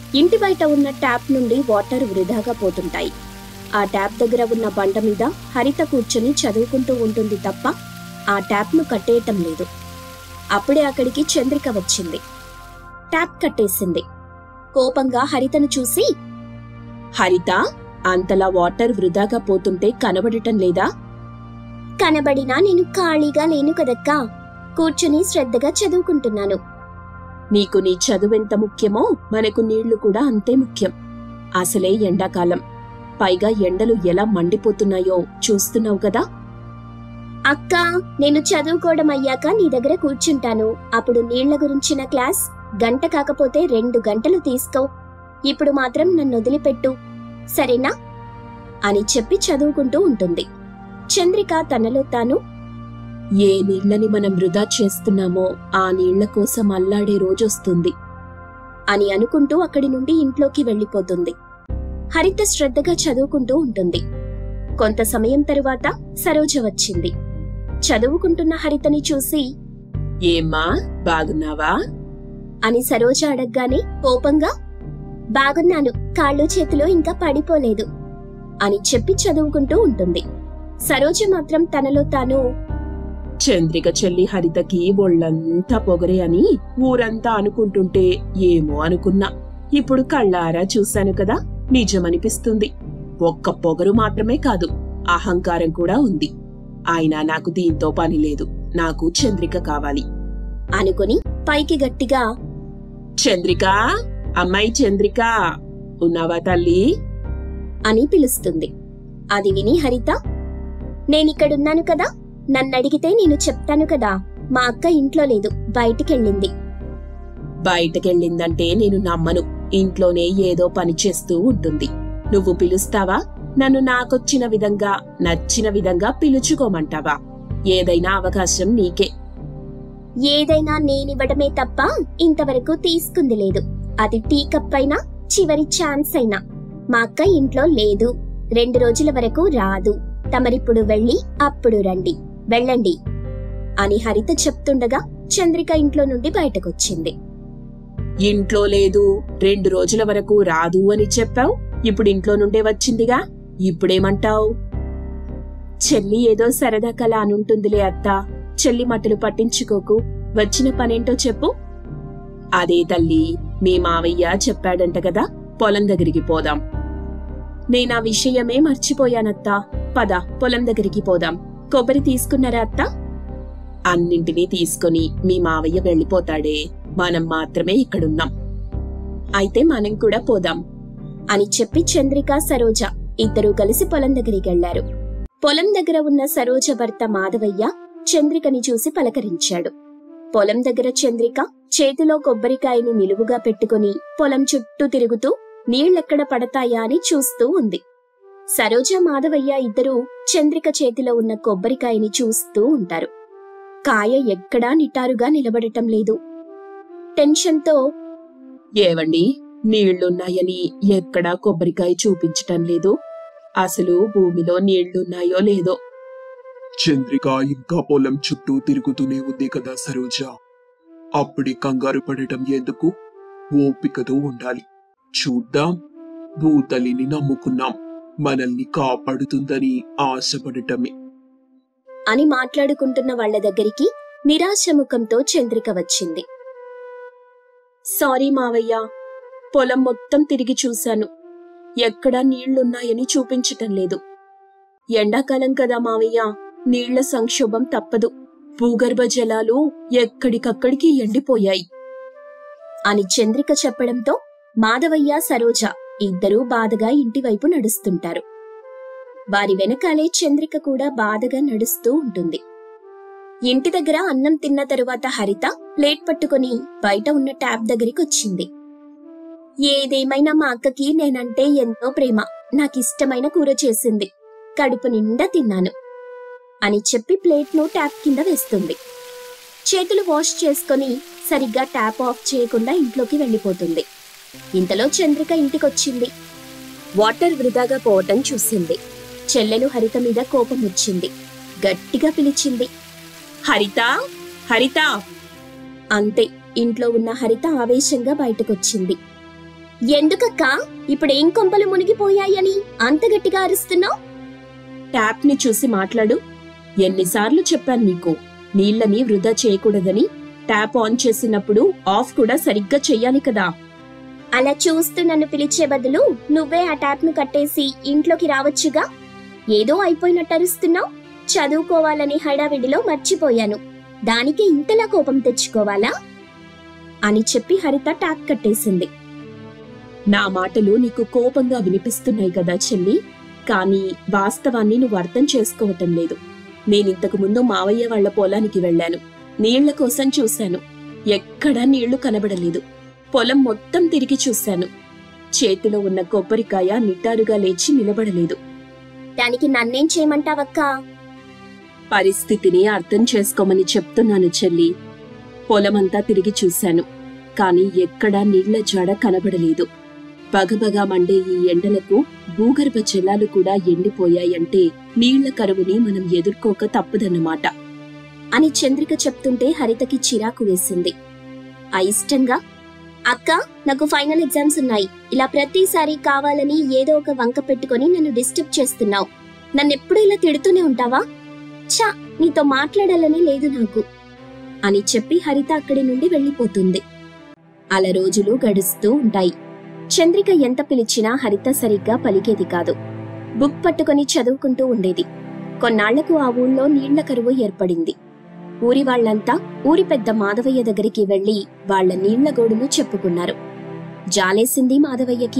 ఇంటి బయట ఉన్న ట్యాప్ నుండి వాటర్ వృధాగా పోతుంటాయి ఆ ట్యాప్ దగ్గర ఉన్న బండ మీద హరిత కూర్చొని చదువుకుంటూ ఉంటుంది తప్ప ఆ ట్యాప్ను కట్టేయటం లేదు అప్పుడే అక్కడికి చంద్రిక వచ్చింది ట్యాప్ కట్టేసింది కోపంగా హరితను చూసి హరిత అంతలా వాటర్ వృధాగా పోతుంటే కనబడటం లేదా కనబడినా నేను ఖాళీగా లేను కదక్కా కూర్చుని శ్రద్ధగా చదువుకుంటున్నాను నీకు నీ చదువెంత ముఖ్యమో మనకు నీళ్లు కూడా అంతే ముఖ్యం అసలే ఎండాకాలం పైగా ఎండలు ఎలా మండిపోతున్నాయో చూస్తున్నావు కదా అక్కా నేను చదువుకోవడం అయ్యాక నీ దగ్గర కూర్చుంటాను అప్పుడు నీళ్ల గురించిన క్లాస్ గంట కాకపోతే రెండు గంటలు తీసుకో ఇప్పుడు మాత్రం నన్ను వదిలిపెట్టు సరేనా అని చెప్పి చదువుకుంటూ ఉంటుంది చంద్రిక తనలో తాను ఏ నీళ్లని మనం వృధా చేస్తున్నామో ఆ నీళ్ల కోసం అల్లాడే రోజొస్తుంది అని అనుకుంటూ అక్కడి నుండి ఇంట్లోకి వెళ్ళిపోతుంది హరిత శ్రద్ధగా చదువుకుంటూ ఉంటుంది కొంత సమయం తరువాత సరోజ వచ్చింది చదువుకుంటున్న హరితని చూసి ఏమ్మా బాగున్నావా అని సరోజ అడగగానే కోపంగా బాగున్నాను కాళ్ళు చేతులు ఇంకా పడిపోలేదు అని చెప్పి చదువుకుంటూ ఉంటుంది సరోజ మాత్రం తనలో తాను చంద్రిక చెల్లి హరితకి ఒళ్ళంతా పొగరే అని ఊరంతా అనుకుంటుంటే ఏమో అనుకున్నా ఇప్పుడు కళ్ళారా చూశాను కదా నిజమనిపిస్తుంది ఒక్క పొగరు మాత్రమే కాదు అహంకారం కూడా ఉంది అయినా నాకు దీంతో పని లేదు నాకు చంద్రిక కావాలి అనుకుని పైకి గట్టిగా చంద్రిక అమ్మాయి చంద్రిక ఉన్నావా తల్లి అని పిలుస్తుంది అది విని హరిత నేనిక్కడున్నాను కదా నన్నడిగితే నేను చెప్తాను కదా మా అక్క ఇంట్లో లేదు బయటికెళ్ళింది బయటకెళ్ళిందంటే నేను నమ్మను ఇంట్లోనే ఏదో పని చేస్తూ ఉంటుంది నువ్వు పిలుస్తావా నన్ను నాకొచ్చిన విధంగా నచ్చిన విధంగా పిలుచుకోమంటావా ఏదైనా అవకాశం నీకే ఏదైనా నేనివ్వడమే తప్ప ఇంతవరకు తీసుకుంది లేదు అది టీ కప్ అయినా చివరి ఛాన్స్ అయినా మా అక్క ఇంట్లో లేదు రెండు రోజుల వరకు రాదు తమరిప్పుడు వెళ్ళి అప్పుడు రండి వెళ్ళండి అని హరిత చెప్తుండగా చంద్రిక ఇంట్లో నుండి బయటకొచ్చింది ఇంట్లో లేదు రెండు రోజుల వరకు రాదు అని చెప్పావు ఇప్పుడు ఇంట్లో నుండే వచ్చిందిగా ఇప్పుడేమంటావు చెల్లి ఏదో సరదా కల అనుంటుందిలే అత్త చెల్లి మట్టలు పట్టించుకోకు వచ్చిన పనేంటో చెప్పు అదే తల్లి మీ మావయ్య చెప్పాడంట కదా పొలం దగ్గరికి పోదాం నేనా విషయమే మర్చిపోయానత్తా పద పొలం దగ్గరికి పోదాం కొబ్బరి తీసుకున్నారా అత్త అన్నింటినీ తీసుకొని మీ మావయ్య వెళ్ళిపోతాడే మనం మాత్రమే ఇక్కడున్నాం అయితే మనం కూడా పోదాం అని చెప్పి చంద్రిక సరోజ ఇద్దరూ కలిసి పొలం దగ్గరికి వెళ్లారు పొలం దగ్గర ఉన్న సరోజ భర్త మాధవయ్య చంద్రికని చూసి పలకరించాడు పొలం దగ్గర చంద్రిక చేతిలో కొబ్బరికాయని నిలువుగా పెట్టుకుని పొలం చుట్టూ తిరుగుతూ నీళ్లెక్కడ పడతాయా అని చూస్తూ ఉంది సరోజ మాధవయ్య ఇద్దరూ చంద్రిక చేతిలో ఉన్న కొబ్బరికాయని చూస్తూ ఉంటారు కాయ ఎక్కడా నిటారుగా నిలబడటం లేదు టెన్షన్తో ఏవండి నీళ్లున్నాయని ఎక్కడా కొబ్బరికాయ చూపించటం లేదు అసలు భూమిలో నీళ్లున్నాయో లేదో చంద్రిక ఇంకా పొలం చుట్టూ తిరుగుతూనే ఉంది కదా సరోజ అప్పుడే కంగారు పడటం ఎందుకు ఓపికతో ఉండాలి చూద్దాం భూతలిని నమ్ముకున్నాం మనల్ని కాపాడుతుందని ఆశపడటమే అని మాట్లాడుకుంటున్న వాళ్ళ దగ్గరికి నిరాశముఖంతో చంద్రిక వచ్చింది సారీ మావయ్య పొలం మొత్తం తిరిగి చూశాను ఎక్కడా నీళ్లున్నాయని చూపించటం లేదు ఎండాకాలం కదా మావయ్య నీళ్ల సంక్షోభం తప్పదు భూగర్భ జలాలు ఎక్కడికక్కడికి ఎండిపోయాయి అని చంద్రిక చెప్పడంతో మాధవయ్య సరోజ ఇద్దరూ బాధగా ఇంటివైపు నడుస్తుంటారు వారి వెనకాలే చంద్రిక కూడా బాధగా నడుస్తూ ఉంటుంది ఇంటి దగ్గర అన్నం తిన్న తరువాత హరిత ప్లేట్ పట్టుకుని బయట ఉన్న ట్యాప్ దగ్గరికి వచ్చింది ఏదేమైనా మా అక్కకి నేనంటే ఎంతో ప్రేమ నాకిష్టమైన కూర చేసింది కడుపు నిండా తిన్నాను అని చెప్పి ప్లేట్ను ట్యాప్ కింద వేస్తుంది చేతులు వాష్ చేసుకొని సరిగ్గా ట్యాప్ ఆఫ్ చేయకుండా ఇంట్లోకి వెళ్ళిపోతుంది ఇంతలో చంద్రిక ఇంటికొచ్చింది వాటర్ వృధాగా పోవటం చూసింది చెల్లెలు హరిత మీద కోపం వచ్చింది గట్టిగా పిలిచింది హరిత హరిత అంతే ఇంట్లో ఉన్న హరిత ఆవేశంగా బయటకొచ్చింది ఎందుకక్కా ఇప్పుడేం కొంపలు మునిగిపోయాయని అంత గట్టిగా అరుస్తున్నావు ట్యాప్ ని చూసి మాట్లాడు ఎన్నిసార్లు చెప్పాను నీకు నీళ్ళని వృధా చేయకూడదని ట్యాప్ ఆన్ చేసినప్పుడు ఆఫ్ కూడా సరిగ్గా చెయ్యాలి కదా అలా చూస్తూ నన్ను పిలిచే బదులు నువ్వే ఆ ట్యాప్ ను కట్టేసి ఇంట్లోకి రావచ్చుగా ఏదో అయిపోయినట్టు అరుస్తున్నావు చదువుకోవాలని హడావిడిలో మర్చిపోయాను దానికి ఇంతలా కోపం తెచ్చుకోవాలా అని చెప్పి హరిత ట్యాప్ కట్టేసింది నా మాటలు నీకు కోపంగా వినిపిస్తున్నాయి కదా చెల్లి కానీ వాస్తవాన్ని నువ్వు అర్థం చేసుకోవటం లేదు నేనింతకు ముందు మావయ్య వాళ్ళ పొలానికి వెళ్ళాను నీళ్ల కోసం చూశాను ఎక్కడా నీళ్లు కనబడలేదు పొలం మొత్తం తిరిగి చూశాను చేతిలో ఉన్న కొబ్బరికాయ నిటారుగా లేచి నిలబడలేదు దానికి నన్నేం చేయమంటావక్కా పరిస్థితిని అర్థం చేసుకోమని చెప్తున్నాను చెల్లి పొలమంతా తిరిగి చూశాను కాని ఎక్కడా నీళ్ల జాడ కనబడలేదు పగబగా మండే ఈ ఎండలకు భూగర్భ జలాలు కూడా ఎండిపోయాయంటే నీళ్ల కరువుని మనం ఎదుర్కోక తప్పదన్నమాట అని చంద్రిక చెప్తుంటే హరితకి చిరాకు వేసింది అయిష్టంగా అక్క నాకు ఫైనల్ ఎగ్జామ్స్ ఉన్నాయి ఇలా ప్రతిసారి కావాలని ఏదో ఒక వంక పెట్టుకొని నన్ను డిస్టర్బ్ చేస్తున్నావు నన్నెప్పుడు ఇలా తిడుతూనే ఉంటావా ఛా నీతో మాట్లాడాలని లేదు నాకు అని చెప్పి హరిత అక్కడి నుండి వెళ్ళిపోతుంది అలా రోజులు గడుస్తూ ఉంటాయి చంద్రిక ఎంత పిలిచినా హరిత సరిగ్గా పలికేది కాదు బుక్ పట్టుకొని చదువుకుంటూ ఉండేది కొన్నాళ్లకు ఆ ఊళ్ళో నీళ్ల కరువు ఏర్పడింది ఊరి వాళ్ళంతా ఊరి పెద్ద మాధవయ్య దగ్గరికి వెళ్లి వాళ్ల నీళ్ల గోడును చెప్పుకున్నారు జాలేసింది మాధవయ్యకి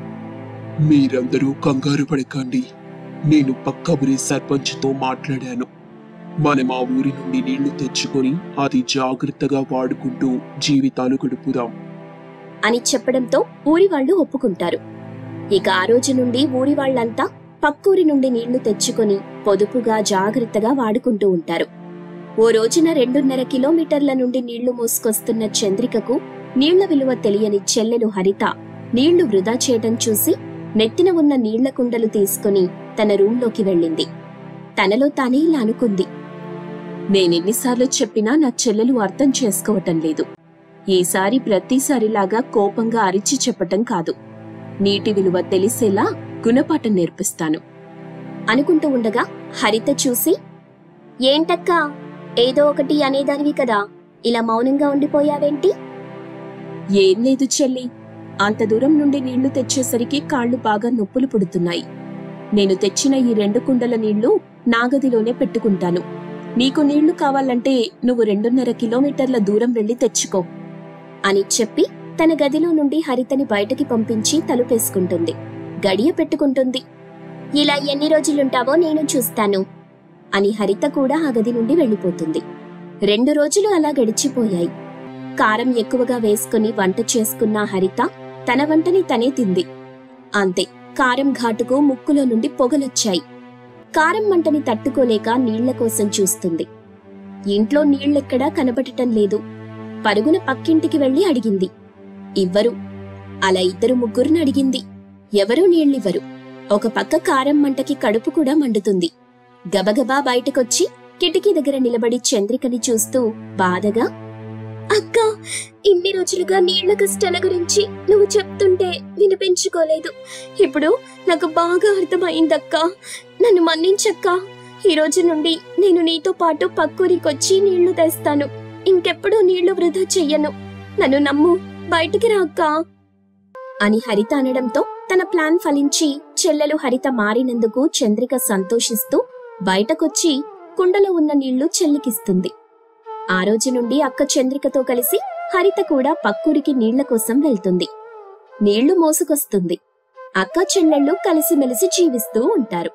మీరందరూ కంగారు పడకండి నేను పక్క ఊరి సర్పంచ్తో మాట్లాడాను మనం ఆ ఊరి నుండి నీళ్లు తెచ్చుకొని అది జాగ్రత్తగా వాడుకుంటూ జీవితాలు గడుపుదాం అని చెప్పడంతో ఊరి వాళ్ళు ఒప్పుకుంటారు ఇక ఆ రోజు నుండి ఊరి వాళ్ళంతా పక్కూరి నుండి నీళ్లు తెచ్చుకొని పొదుపుగా జాగ్రత్తగా వాడుకుంటూ ఉంటారు ఓ రోజున రెండున్నర కిలోమీటర్ల నుండి నీళ్లు మోసుకొస్తున్న చంద్రికకు నీళ్ల విలువ తెలియని చెల్లెలు హరిత నీళ్లు వృధా చేయటం చూసి నెత్తిన ఉన్న నీళ్ల కుండలు తీసుకుని తన రూంలోకి వెళ్ళింది తనలో తానే ఇలా అనుకుంది నేనెన్నిసార్లు చెప్పినా నా చెల్లెలు అర్థం చేసుకోవటం లేదు ఈసారి ప్రతిసారిలాగా కోపంగా అరిచి చెప్పటం కాదు నీటి విలువ తెలిసేలా గుణపాఠం నేర్పిస్తాను అనుకుంటూ ఉండగా హరిత చూసి ఏంటక్కా ఏదో ఒకటి అనేదానివి కదా ఇలా మౌనంగా ఉండిపోయావేంటి ఏం లేదు చెల్లి అంత దూరం నుండి నీళ్లు తెచ్చేసరికి కాళ్ళు బాగా నొప్పులు పుడుతున్నాయి నేను తెచ్చిన ఈ రెండు కుండల నీళ్లు నాగదిలోనే పెట్టుకుంటాను నీకు నీళ్లు కావాలంటే నువ్వు రెండున్నర కిలోమీటర్ల దూరం వెళ్లి తెచ్చుకో అని చెప్పి తన గదిలో నుండి హరితని బయటకి పంపించి తలుపేసుకుంటుంది గడియ పెట్టుకుంటుంది ఇలా ఎన్ని రోజులుంటావో నేను చూస్తాను అని హరిత కూడా ఆ గది నుండి వెళ్లిపోతుంది రెండు రోజులు అలా గడిచిపోయాయి కారం ఎక్కువగా వేసుకుని వంట చేసుకున్న హరిత తన వంటని తనే తింది అంతే కారం ఘాటుకు ముక్కులో నుండి పొగలొచ్చాయి కారం మంటని తట్టుకోలేక నీళ్ల కోసం చూస్తుంది ఇంట్లో నీళ్లెక్కడా కనబడటం లేదు పరుగున పక్కింటికి వెళ్లి అడిగింది ఇవ్వరు అలా ఇద్దరు ముగ్గురుని అడిగింది ఎవరూ నీళ్ళివ్వరు ఒక పక్క కారం మంటకి కడుపు కూడా మండుతుంది గబగబా బయటకొచ్చి కిటికీ దగ్గర నిలబడి చంద్రికని చూస్తూ బాధగా అక్క ఇన్ని రోజులుగా నీళ్ల కష్టాల గురించి నువ్వు చెప్తుంటే వినిపించుకోలేదు ఇప్పుడు నాకు బాగా అర్థమైందక్క నన్ను మన్నించక్క ఈ రోజు నుండి నేను నీతో పాటు పక్కూరికొచ్చి నీళ్లు తెస్తాను ఇంకెప్పుడు నీళ్లు వృధా చెయ్యను నన్ను నమ్ము బయటికి రా అక్క అని హరిత అనడంతో తన ప్లాన్ ఫలించి చెల్లెలు హరిత మారినందుకు చంద్రిక సంతోషిస్తూ బయటకొచ్చి కుండలో ఉన్న నీళ్లు చెల్లికిస్తుంది ఆ రోజు నుండి అక్క చంద్రికతో కలిసి హరిత కూడా పక్కూరికి నీళ్ల కోసం వెళ్తుంది నీళ్లు మోసుకొస్తుంది అక్క చెల్లెళ్ళు కలిసిమెలిసి జీవిస్తూ ఉంటారు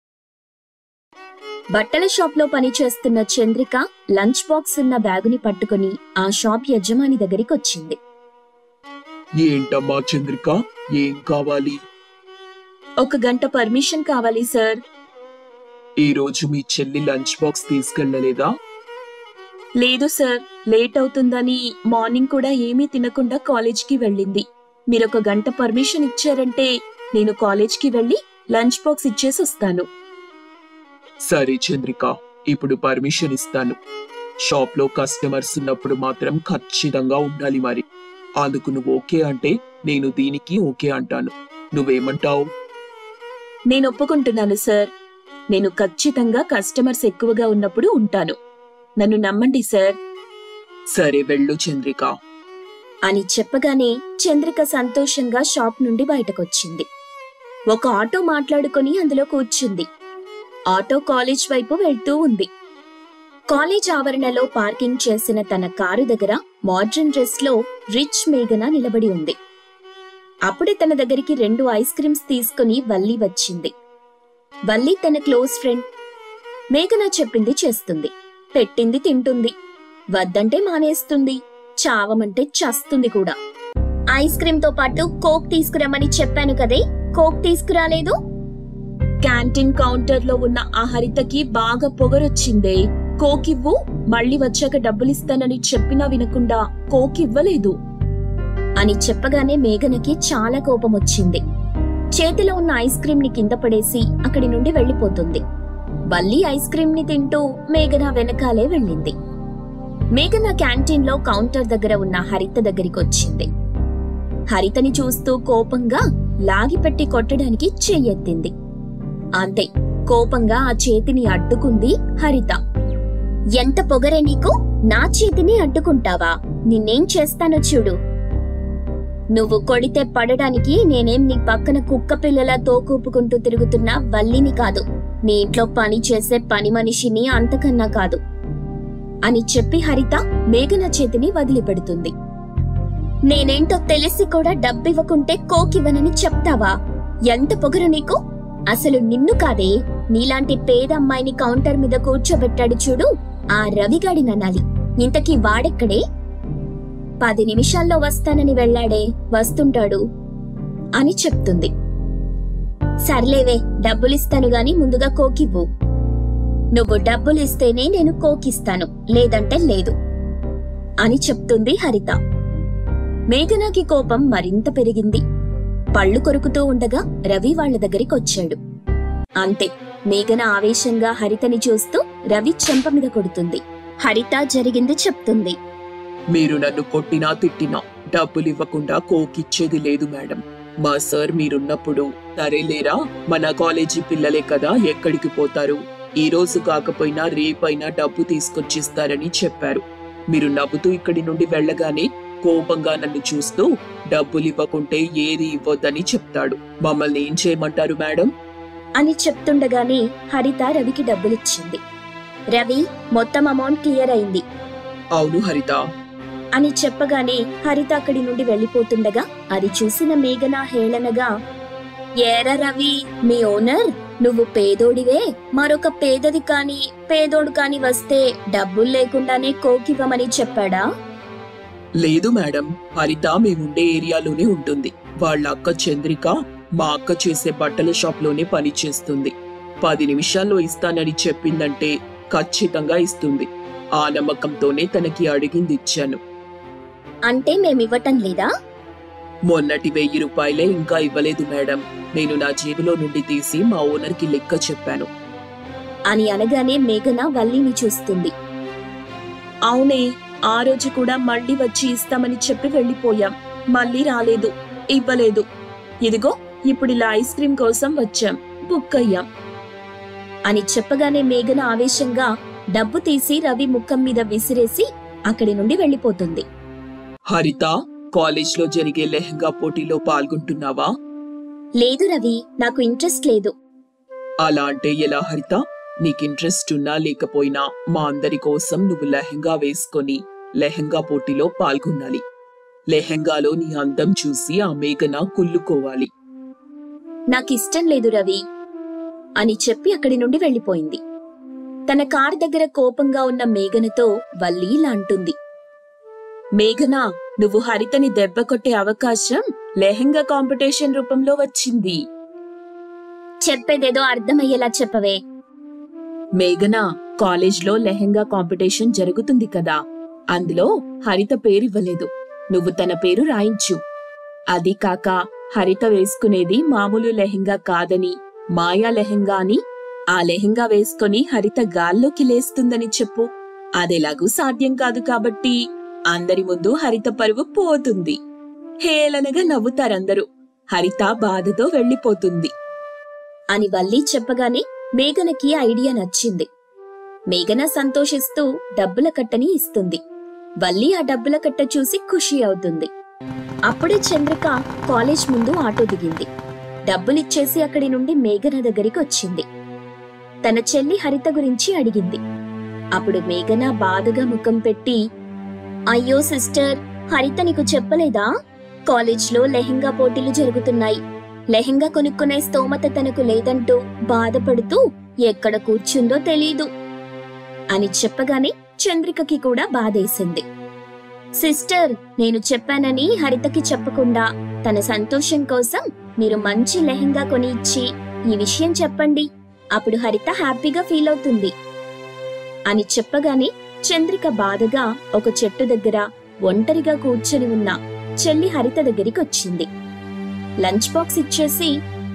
బట్టల షాప్లో పనిచేస్తున్న చంద్రిక లంచ్ బాక్స్ ఉన్న బ్యాగుని పట్టుకుని ఆ షాప్ యజమాని దగ్గరికి వచ్చింది ఏంటమ్మా చంద్రిక ఏం కావాలి ఒక గంట పర్మిషన్ కావాలి సార్ ఈ రోజు మీ చెల్లి లంచ్ బాక్స్ తీసుకెళ్ళలేదా లేదు సార్ లేట్ అవుతుందని మార్నింగ్ కూడా ఏమీ తినకుండా కాలేజ్కి వెళ్ళింది మీరొక గంట పర్మిషన్ ఇచ్చారంటే నేను కాలేజ్కి వెళ్ళి లంచ్ బాక్స్ ఇచ్చేసి వస్తాను సరే చంద్రిక ఇప్పుడు పర్మిషన్ ఇస్తాను షాప్ లో కస్టమర్స్ ఉన్నప్పుడు మాత్రం ఖచ్చితంగా ఉండాలి మరి అందుకు నువ్వు ఓకే అంటే నేను దీనికి ఓకే అంటాను నువ్వేమంటావు నేను ఒప్పుకుంటున్నాను సార్ నేను ఖచ్చితంగా కస్టమర్స్ ఎక్కువగా ఉన్నప్పుడు ఉంటాను నన్ను నమ్మండి సార్ సరే వెళ్ళు చంద్రిక అని చెప్పగానే చంద్రిక సంతోషంగా షాప్ నుండి బయటకొచ్చింది ఒక ఆటో మాట్లాడుకొని అందులో కూర్చుంది ఆటో కాలేజ్ వైపు వెళ్తూ ఉంది కాలేజ్ ఆవరణలో పార్కింగ్ చేసిన తన కారు దగ్గర మోడ్రన్ డ్రెస్ లో రిచ్ మేఘన నిలబడి ఉంది అప్పుడే తన దగ్గరికి రెండు ఐస్ క్రీమ్స్ తీసుకుని వల్లి వచ్చింది వల్లి తన క్లోజ్ ఫ్రెండ్ మేఘన చెప్పింది చేస్తుంది పెట్టింది తింటుంది వద్దంటే మానేస్తుంది చావమంటే చస్తుంది కూడా ఐస్ క్రీమ్ తో పాటు కోక్ తీసుకురమ్మని చెప్పాను కదే కోక్ తీసుకురాలేదు క్యాంటీన్ కౌంటర్ లో ఉన్న ఆ హరితకి బాగా పొగరొచ్చిందే కోక్ ఇవ్వు మళ్ళీ వచ్చాక డబ్బులిస్తానని చెప్పినా వినకుండా కోక్ ఇవ్వలేదు అని చెప్పగానే మేఘనకి చాలా కోపం వచ్చింది చేతిలో ఉన్న ఐస్ క్రీమ్ ని కింద పడేసి అక్కడి నుండి వెళ్లిపోతుంది బల్లి ఐస్ క్రీమ్ ని తింటూ మేఘన వెనకాలే వెళ్ళింది మేఘన క్యాంటీన్ లో కౌంటర్ దగ్గర ఉన్న హరిత దగ్గరికి వచ్చింది హరితని చూస్తూ కోపంగా లాగిపెట్టి కొట్టడానికి చెయ్యెత్తింది అంతే కోపంగా ఆ చేతిని అడ్డుకుంది హరిత ఎంత పొగరే నీకు నా చేతిని అడ్డుకుంటావా నిన్నేం చేస్తానో చూడు నువ్వు కొడితే పడడానికి నేనేం నీ పక్కన కుక్క పిల్లలా తోకూపుకుంటూ తిరుగుతున్న వల్లిని కాదు నీ ఇంట్లో పని చేసే పని మనిషిని అంతకన్నా కాదు అని చెప్పి హరిత మేఘన చేతిని వదిలిపెడుతుంది నేనేంటో తెలిసి కూడా డబ్బివ్వకుంటే కోకివ్వనని చెప్తావా ఎంత పొగరు నీకు అసలు నిన్ను కాదే నీలాంటి పేద అమ్మాయిని కౌంటర్ మీద కూర్చోబెట్టాడు చూడు ఆ రవిగాడి ననాలి ఇంతకీ వాడెక్కడే పది నిమిషాల్లో వస్తానని వెళ్ళాడే వస్తుంటాడు అని చెప్తుంది సర్లేవే డబ్బులిస్తాను గాని ముందుగా కోకివ్వు నువ్వు డబ్బులిస్తేనే నేను కోకిస్తాను లేదంటే లేదు అని చెప్తుంది హరిత మేఘనాకి కోపం మరింత పెరిగింది పళ్ళు కొరుకుతూ ఉండగా రవి వాళ్ళ దగ్గరికి వచ్చాడు అంతే మేఘన ఆవేశంగా హరితని చూస్తూ రవి చెంప మీద కొడుతుంది హరిత జరిగింది చెప్తుంది మీరు నన్ను కొట్టినా తిట్టినా డబ్బులు ఇవ్వకుండా కోకిచ్చేది లేదు మేడం మా సార్ మీరున్నప్పుడు సరేలేరా మన కాలేజీ పిల్లలే కదా ఎక్కడికి పోతారు ఈ రోజు కాకపోయినా రేపైనా డబ్బు తీసుకొచ్చిస్తారని చెప్పారు మీరు నవ్వుతూ ఇక్కడి నుండి వెళ్ళగానే కోపంగా నన్ను చూస్తూ డబ్బులు ఇవ్వకుంటే ఏది ఇవ్వొద్దని చెప్తాడు మమ్మల్ని ఏం చేయమంటారు మేడం అని చెప్తుండగానే హరిత రవికి డబ్బులిచ్చింది రవి మొత్తం అమౌంట్ క్లియర్ అయింది అవును హరిత అని చెప్పగానే హరిత అక్కడి నుండి వెళ్ళిపోతుండగా అది చూసిన మేఘన హేళనగా ఏరా రవి మీ ఓనర్ నువ్వు పేదోడివే మరొక పేదది కాని పేదోడు కాని వస్తే డబ్బులు లేకుండానే కోకివ్వమని చెప్పాడా లేదు మేడం హరిత మేముండే ఏరియాలోనే ఉంటుంది వాళ్ళ అక్క చంద్రిక మా అక్క చేసే బట్టల షాప్ లోనే పని చేస్తుంది పది నిమిషాల్లో ఇస్తానని చెప్పిందంటే ఖచ్చితంగా ఇస్తుంది ఆ నమ్మకంతోనే తనకి అడిగింది ఇచ్చాను అంటే మేమివ్వటం లేదా మొన్నటి వెయ్యి రూపాయలే ఇంకా ఇవ్వలేదు మేడం నేను నా జేబులో నుండి తీసి మా ఓనర్కి లెక్క చెప్పాను అని అనగానే మేఘన వల్లిని చూస్తుంది అవునే ఆ రోజు కూడా మళ్ళీ వచ్చి ఇస్తామని చెప్పి వెళ్ళిపోయాం మళ్ళీ రాలేదు ఇవ్వలేదు ఇదిగో ఇప్పుడు ఇలా ఐస్ క్రీం కోసం వచ్చాం బుక్ అయ్యాం అని చెప్పగానే మేఘన ఆవేశంగా డబ్బు తీసి రవి ముఖం మీద విసిరేసి అక్కడి నుండి వెళ్ళిపోతుంది హరిత కాలేజ్లో జరిగే లెహంగా పోటీలో పాల్గొంటున్నావా లేదు రవి నాకు ఇంట్రెస్ట్ లేదు అలా అంటే ఎలా హరిత నీకు ఇంట్రెస్ట్ ఉన్నా లేకపోయినా మా అందరి కోసం నువ్వు లెహంగా వేసుకొని లెహంగా పోటీలో పాల్గొనాలి లెహంగాలో నీ అందం చూసి ఆ మేఘన కుళ్ళుకోవాలి నాకిష్టం లేదు రవి అని చెప్పి అక్కడి నుండి వెళ్ళిపోయింది తన కార్ దగ్గర కోపంగా ఉన్న మేఘనతో వల్లి ఇలా అంటుంది మేఘన నువ్వు హరితని దెబ్బ కొట్టే అవకాశం లెహంగా కాంపిటీషన్ రూపంలో వచ్చింది చెప్పేదేదో అర్థమయ్యేలా చెప్పవే మేఘన కాలేజ్లో లెహంగా కాంపిటీషన్ జరుగుతుంది కదా అందులో హరిత పేరివ్వలేదు నువ్వు తన పేరు రాయించు అది కాక హరిత వేసుకునేది మామూలు లెహంగా కాదని మాయా లెహంగా అని ఆ లెహంగా వేసుకొని హరిత గాల్లోకి లేస్తుందని చెప్పు అదెలాగూ సాధ్యం కాదు కాబట్టి అందరి ముందు హరిత పరువు పోతుంది హేళనగా నవ్వుతారందరూ హరిత బాధతో వెళ్లిపోతుంది అని వల్లి చెప్పగానే మేఘనకి ఐడియా నచ్చింది మేఘన సంతోషిస్తూ డబ్బుల కట్టని ఇస్తుంది వల్లి ఆ డబ్బుల కట్ట చూసి ఖుషి అవుతుంది అప్పుడే చంద్రిక కాలేజ్ ముందు ఆటో దిగింది డబ్బులిచ్చేసి అక్కడి నుండి మేఘన దగ్గరికి వచ్చింది తన చెల్లి హరిత గురించి అడిగింది అప్పుడు మేఘన బాధగా ముఖం పెట్టి అయ్యో సిస్టర్ హరిత నీకు చెప్పలేదా కాలేజ్లో లెహెంగా పోటీలు జరుగుతున్నాయి లెహెంగా కొనుక్కునే స్తోమత తనకు లేదంటూ బాధపడుతూ ఎక్కడ కూర్చుందో తెలీదు అని చెప్పగానే చంద్రికకి కూడా బాధేసింది సిస్టర్ నేను చెప్పానని హరితకి చెప్పకుండా తన సంతోషం కోసం మీరు మంచి లెహెంగా కొని ఇచ్చి ఈ విషయం చెప్పండి అప్పుడు హరిత హ్యాపీగా ఫీల్ అవుతుంది అని చెప్పగానే చంద్రిక బాధగా ఒక చెట్టు దగ్గర ఒంటరిగా కూర్చొని ఉన్న చెల్లి హరిత దగ్గరికి వచ్చింది లంచ్ బాక్స్ ఇచ్చేసి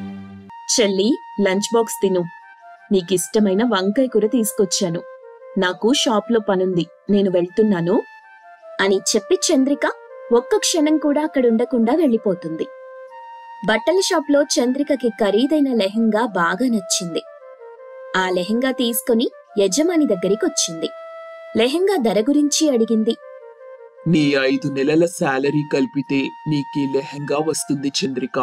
చెల్లి లంచ్ బాక్స్ తిను నీకిష్టమైన వంకాయ కూర తీసుకొచ్చాను నాకు షాప్లో పనుంది నేను వెళ్తున్నాను అని చెప్పి చంద్రిక ఒక్క క్షణం కూడా అక్కడ ఉండకుండా వెళ్ళిపోతుంది బట్టల షాప్లో చంద్రికకి ఖరీదైన లెహంగా బాగా నచ్చింది ఆ లెహంగా తీసుకుని యజమాని దగ్గరికి వచ్చింది లెహంగా ధర గురించి అడిగింది నీ ఐదు నెలల శాలరీ కలిపితే నీకీ లెహంగా వస్తుంది చంద్రిక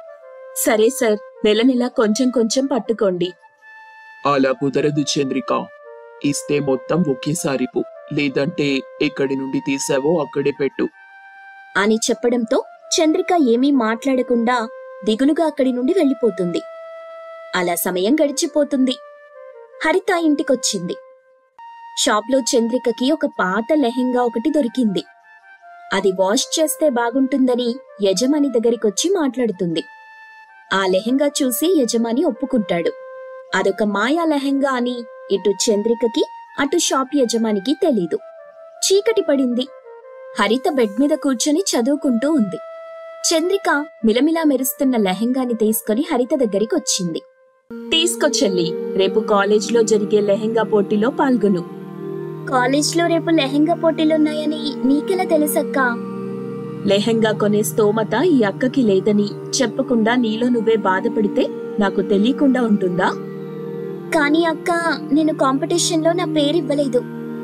సరే సార్ నెల నెల కొంచెం కొంచెం పట్టుకోండి అలా కుదరదు చంద్రిక ఇస్తే మొత్తం ఒకేసారి పో లేదంటే ఎక్కడి నుండి తీసావో అక్కడే పెట్టు అని చెప్పడంతో చంద్రిక ఏమీ మాట్లాడకుండా దిగులుగా అక్కడి నుండి వెళ్ళిపోతుంది అలా సమయం గడిచిపోతుంది హరిత ఇంటికొచ్చింది షాప్లో చంద్రికకి ఒక పాత లెహెంగా ఒకటి దొరికింది అది వాష్ చేస్తే బాగుంటుందని యజమాని దగ్గరికొచ్చి మాట్లాడుతుంది ఆ లెహెంగా చూసి యజమాని ఒప్పుకుంటాడు అదొక మాయా లెహెంగా అని ఇటు చంద్రికకి అటు షాప్ యజమానికి తెలీదు చీకటి పడింది హరిత బెడ్ మీద కూర్చొని చదువుకుంటూ ఉంది చంద్రిక మిలమిలా మెరుస్తున్న లెహెంగాని తీసుకుని హరిత దగ్గరికి వచ్చింది తీసుకో చెల్లి రేపు కాలేజ్లో జరిగే లెహెంగా పోటీలో పాల్గొను కాలేజ్లో రేపు లెహెంగా పోటీలున్నాయని నీకెలా తెలుసక్కా లెహెంగా కొనే స్తోమత ఈ అక్కకి లేదని చెప్పకుండా నీలో నువ్వే బాధపడితే నాకు తెలియకుండా ఉంటుందా కానీ అక్క నేను కాంపిటీషన్లో నా పేరు ఇవ్వలేదు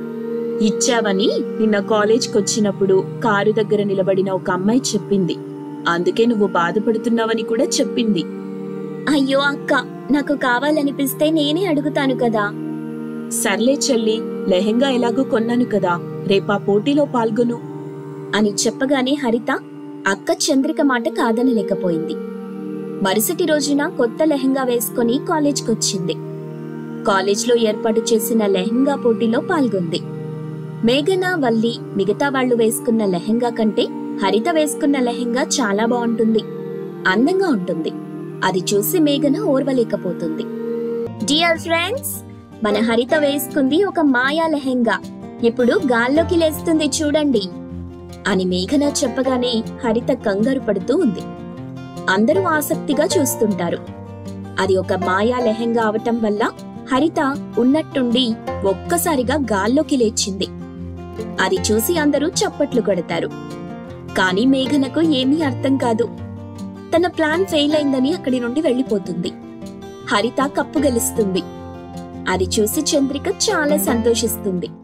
ఇచ్చావని నిన్న కాలేజ్కి వచ్చినప్పుడు కారు దగ్గర నిలబడిన ఒక అమ్మాయి చెప్పింది అందుకే నువ్వు బాధపడుతున్నావని కూడా చెప్పింది అయ్యో అక్క నాకు కావాలనిపిస్తే నేనే అడుగుతాను కదా సర్లే చెల్లి లెహెంగా ఎలాగో కొన్నాను కదా రేపా పోటీలో పాల్గొను అని చెప్పగానే హరిత అక్క చంద్రిక మాట కాదనలేకపోయింది మరుసటి రోజున కొత్త లెహంగా వేసుకుని కాలేజ్కొచ్చింది కాలేజ్లో ఏర్పాటు చేసిన లెహంగా పోటీలో పాల్గొంది మేఘన వల్లి మిగతా వాళ్ళు వేసుకున్న లెహంగా కంటే హరిత వేసుకున్న లెహంగా చాలా బాగుంటుంది అందంగా ఉంటుంది అది చూసి మేఘన ఓర్వలేకపోతుంది డియర్ ఫ్రెండ్స్ మన హరిత వేసుకుంది ఒక మాయా లెహంగా ఇప్పుడు గాల్లోకి లేస్తుంది చూడండి అని మేఘన చెప్పగానే హరిత కంగారు పడుతూ ఉంది అందరూ ఆసక్తిగా చూస్తుంటారు అది ఒక మాయా లెహంగా అవటం వల్ల హరిత ఉన్నట్టుండి ఒక్కసారిగా గాల్లోకి లేచింది అది చూసి అందరూ చప్పట్లు కొడతారు కానీ మేఘనకు ఏమీ అర్థం కాదు తన ప్లాన్ ఫెయిల్ అయిందని అక్కడి నుండి వెళ్ళిపోతుంది హరిత కప్పు గెలుస్తుంది అది చూసి చంద్రిక చాలా సంతోషిస్తుంది